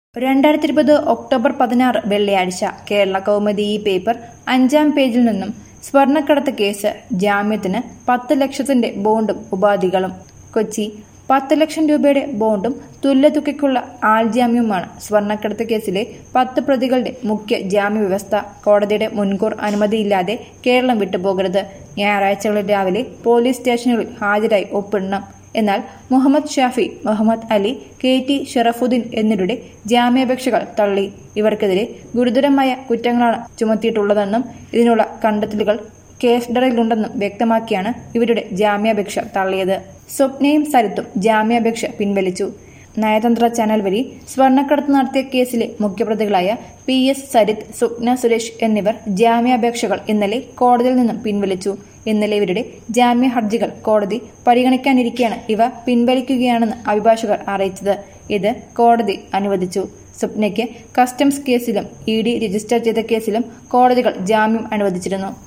രണ്ടായിരത്തി ഇരുപത് ഒക്ടോബർ പതിനാറ് വെള്ളിയാഴ്ച കേരള കൗമുദി ഈ പേപ്പർ അഞ്ചാം പേജിൽ നിന്നും സ്വർണ്ണക്കടത്ത് കേസ് ജാമ്യത്തിന് പത്ത് ലക്ഷത്തിന്റെ ബോണ്ടും ഉപാധികളും കൊച്ചി പത്ത് ലക്ഷം രൂപയുടെ ബോണ്ടും തുല്യതുകയ്ക്കുള്ള ആൾജാമ്യവുമാണ് സ്വർണ്ണക്കടത്ത് കേസിലെ പത്ത് പ്രതികളുടെ മുഖ്യ ജാമ്യ വ്യവസ്ഥ കോടതിയുടെ മുൻകൂർ അനുമതിയില്ലാതെ കേരളം വിട്ടുപോകരുത് ഞായറാഴ്ചകളിൽ രാവിലെ പോലീസ് സ്റ്റേഷനുകളിൽ ഹാജരായി ഒപ്പിടണം എന്നാൽ മുഹമ്മദ് ഷാഫി മുഹമ്മദ് അലി കെ ടി ഷറഫുദ്ദീൻ എന്നിവരുടെ ജാമ്യാപേക്ഷകൾ തള്ളി ഇവർക്കെതിരെ ഗുരുതരമായ കുറ്റങ്ങളാണ് ചുമത്തിയിട്ടുള്ളതെന്നും ഇതിനുള്ള കണ്ടെത്തലുകൾ കേസ് ഡയറിയിലുണ്ടെന്നും വ്യക്തമാക്കിയാണ് ഇവരുടെ ജാമ്യാപേക്ഷ തള്ളിയത് സ്വപ്നയും സരിത്തും ജാമ്യാപേക്ഷ പിൻവലിച്ചു നയതന്ത്ര ചാനൽ വഴി സ്വർണ്ണക്കടത്ത് നടത്തിയ കേസിലെ മുഖ്യപ്രതികളായ പി എസ് സരിത്ത് സ്വപ്ന സുരേഷ് എന്നിവർ ജാമ്യാപേക്ഷകൾ ഇന്നലെ കോടതിയിൽ നിന്നും പിൻവലിച്ചു ഇന്നലെ ഇവരുടെ ജാമ്യ ഹർജികൾ കോടതി പരിഗണിക്കാനിരിക്കെയാണ് ഇവ പിൻവലിക്കുകയാണെന്ന് അഭിഭാഷകർ അറിയിച്ചത് ഇത് കോടതി അനുവദിച്ചു സ്വപ്നയ്ക്ക് കസ്റ്റംസ് കേസിലും ഇ ഡി രജിസ്റ്റർ ചെയ്ത കേസിലും കോടതികൾ ജാമ്യം അനുവദിച്ചിരുന്നു